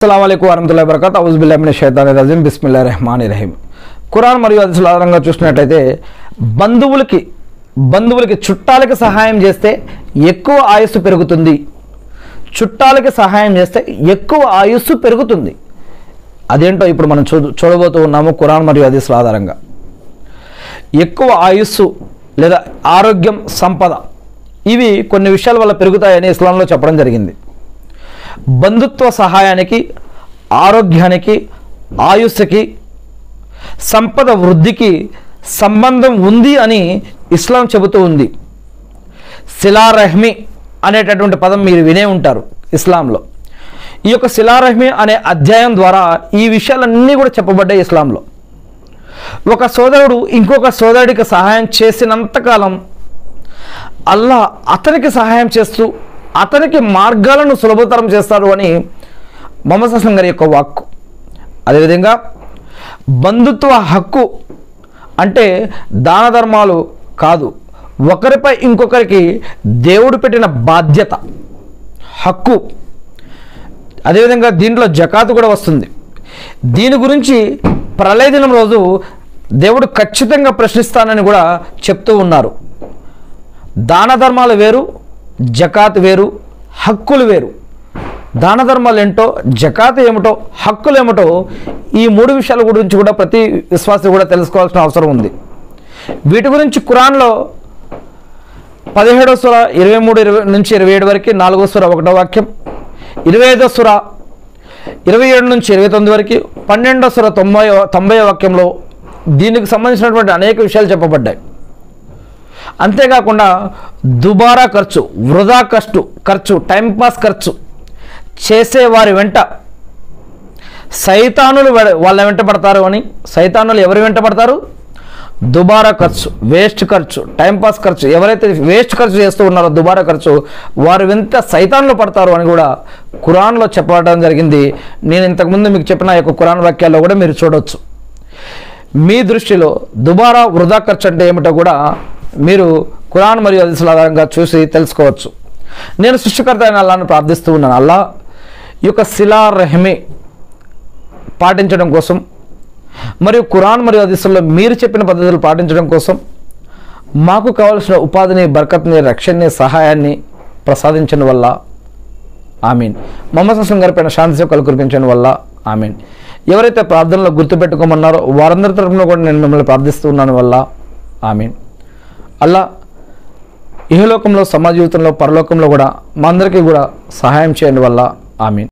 అస్సలం వరహతుల్లా వరకత్ అవుజుబిల్లామిన షైతాన్ రజీం బిస్మిల్లా రెహమాన్ రహీం ఖురాన్ మరియు హదీసుల ఆధారంగా చూసినట్లయితే బంధువులకి బంధువులకి చుట్టాలకి సహాయం చేస్తే ఎక్కువ ఆయుస్సు పెరుగుతుంది చుట్టాలకి సహాయం చేస్తే ఎక్కువ ఆయుస్సు పెరుగుతుంది అదేంటో ఇప్పుడు మనం చూ చూడబోతూ ఉన్నాము ఖురాన్ మరియు హదీసుల ఆధారంగా ఎక్కువ ఆయుస్సు లేదా ఆరోగ్యం సంపద ఇవి కొన్ని విషయాల వల్ల పెరుగుతాయని ఇస్లాంలో చెప్పడం జరిగింది బంధుత్వ సహాయానికి ఆరోగ్యానికి ఆయుస్సుకి సంపద వృద్ధికి సంబంధం ఉంది అని ఇస్లాం చెబుతూ ఉంది శిలారహ్మి అనేటటువంటి పదం మీరు వినే ఉంటారు ఇస్లాంలో ఈ యొక్క శిలారహ్మి అనే అధ్యాయం ద్వారా ఈ విషయాలన్నీ కూడా చెప్పబడ్డాయి ఇస్లాంలో ఒక సోదరుడు ఇంకొక సోదరుడికి సహాయం చేసినంతకాలం అల్లా అతనికి సహాయం చేస్తూ అతనికి మార్గాలను సులభతరం చేస్తాడు అని మొహమ్మద్ అస్లం గారి యొక్క వాక్కు అదేవిధంగా బంధుత్వ హక్కు అంటే దాన ధర్మాలు కాదు ఒకరిపై ఇంకొకరికి దేవుడు పెట్టిన బాధ్యత హక్కు అదేవిధంగా దీంట్లో జకాతు కూడా వస్తుంది దీని గురించి ప్రళయ దినం రోజు దేవుడు ఖచ్చితంగా ప్రశ్నిస్తానని కూడా చెప్తూ ఉన్నారు దాన ధర్మాలు వేరు జకాత్ వేరు హక్కులు వేరు దాన ధర్మాలు ఏంటో జకాత్ ఏమిటో హక్కులు ఏమిటో ఈ మూడు విషయాల గురించి కూడా ప్రతి విశ్వాసి కూడా తెలుసుకోవాల్సిన అవసరం ఉంది వీటి గురించి ఖురాన్లో పదిహేడో సుర ఇరవై మూడు ఇరవై నుంచి ఇరవై ఏడు వరకు నాలుగో సుర ఒకటో వాక్యం ఇరవై ఐదో సుర ఇరవై ఏడు నుంచి ఇరవై తొమ్మిది వరకు పన్నెండో సుర తొంభై తొంభై వాక్యంలో దీనికి సంబంధించినటువంటి అనేక విషయాలు చెప్పబడ్డాయి అంతేకాకుండా దుబారా ఖర్చు వృధా ఖర్చు ఖర్చు టైంపాస్ ఖర్చు చేసేవారి వెంట సైతానులు వె- వాళ్ళ వెంట పడతారు అని సైతానులు ఎవరి వెంట పడతారు దుబారా ఖర్చు వేస్ట్ ఖర్చు టైంపాస్ ఖర్చు ఎవరైతే వేస్ట్ ఖర్చు చేస్తూ ఉన్నారో దుబారా ఖర్చు వారు వెంట సైతాన్లు పడతారు అని కూడా ఖురాన్లో చెప్పడం జరిగింది నేను ఇంతకుముందు మీకు చెప్పిన ఈ యొక్క ఖురాన్ వాక్యాల్లో కూడా మీరు చూడవచ్చు మీ దృష్టిలో దుబారా వృధా ఖర్చు అంటే ఏమిటో కూడా మీరు ఖురాన్ మరియు హదీసుల ఆధారంగా చూసి తెలుసుకోవచ్చు నేను సృష్టికర్త అయిన అల్లాను ప్రార్థిస్తూ ఉన్నాను అల్లా ఈ యొక్క శిలా రెహమి పాటించడం కోసం మరియు ఖురాన్ మరియు హదీసుల్లో మీరు చెప్పిన పద్ధతులు పాటించడం కోసం మాకు కావలసిన ఉపాధిని బర్కత్ని రక్షణని సహాయాన్ని ప్రసాదించడం వల్ల ఆమీన్ మొహమ్మద్ హసన్ గారి పైన శాంతి సేవకులు కురిపించడం వల్ల ఆమీన్ ఎవరైతే ప్రార్థనలో గుర్తుపెట్టుకోమన్నారో వారందరి తరపున కూడా నేను మిమ్మల్ని ప్రార్థిస్తున్నాను వల్ల ఆమీన్ అల్లా ఇహలోకంలో సమాజ జీవితంలో పరలోకంలో కూడా మా అందరికీ కూడా సహాయం చేయడం వల్ల ఆమీన్